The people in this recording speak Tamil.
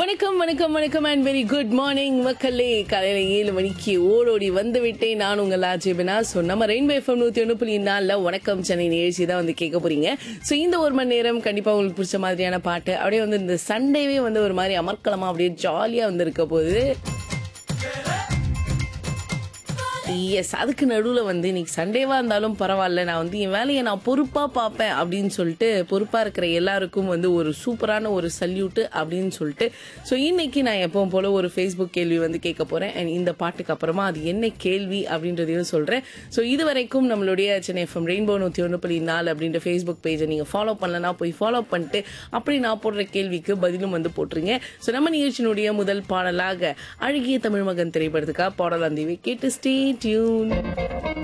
வணக்கம் வணக்கம் வணக்கம் அண்ட் வெரி குட் மார்னிங் மக்களே காலையில ஏழு மணிக்கு ஓடோடி வந்து விட்டேன் நான் உங்கள் ஆஜிபினா ஸோ நம்ம ரெயின்போ எஃப்எம் நூற்றி ஒன்று புள்ளி நாலில் வணக்கம் சென்னை நிகழ்ச்சி தான் வந்து கேட்க போறீங்க ஸோ இந்த ஒரு மணி நேரம் கண்டிப்பாக உங்களுக்கு பிடிச்ச மாதிரியான பாட்டு அப்படியே வந்து இந்த சண்டேவே வந்து ஒரு மாதிரி அமர்க்கலமா அப்படியே ஜாலியாக வந்து இருக்க போகுது எஸ் அதுக்கு நடுவில் வந்து இன்னைக்கு சண்டேவா இருந்தாலும் பரவாயில்ல நான் வந்து என் வேலையை நான் பொறுப்பாக பார்ப்பேன் அப்படின்னு சொல்லிட்டு பொறுப்பாக இருக்கிற எல்லாருக்கும் வந்து ஒரு சூப்பரான ஒரு சல்யூட்டு அப்படின்னு சொல்லிட்டு ஸோ இன்னைக்கு நான் எப்பவும் போல ஒரு ஃபேஸ்புக் கேள்வி வந்து கேட்க போகிறேன் அண்ட் இந்த பாட்டுக்கு அப்புறமா அது என்ன கேள்வி அப்படின்றதையும் சொல்கிறேன் ஸோ இது வரைக்கும் நம்மளுடைய சென்னை எஃப்எம் ரெயின்போ நூற்றி ஒன்று புள்ளி நாலு அப்படின்ற ஃபேஸ்புக் பேஜை நீங்கள் ஃபாலோ பண்ணலனா போய் ஃபாலோ பண்ணிட்டு அப்படி நான் போடுற கேள்விக்கு பதிலும் வந்து போட்டுருங்க ஸோ நம்ம நிகழ்ச்சியினுடைய முதல் பாடலாக அழகிய தமிழ் மகன் திரைப்படத்துக்காக பாடலாம் தீவி கேட்டு ஸ்டே டியூன்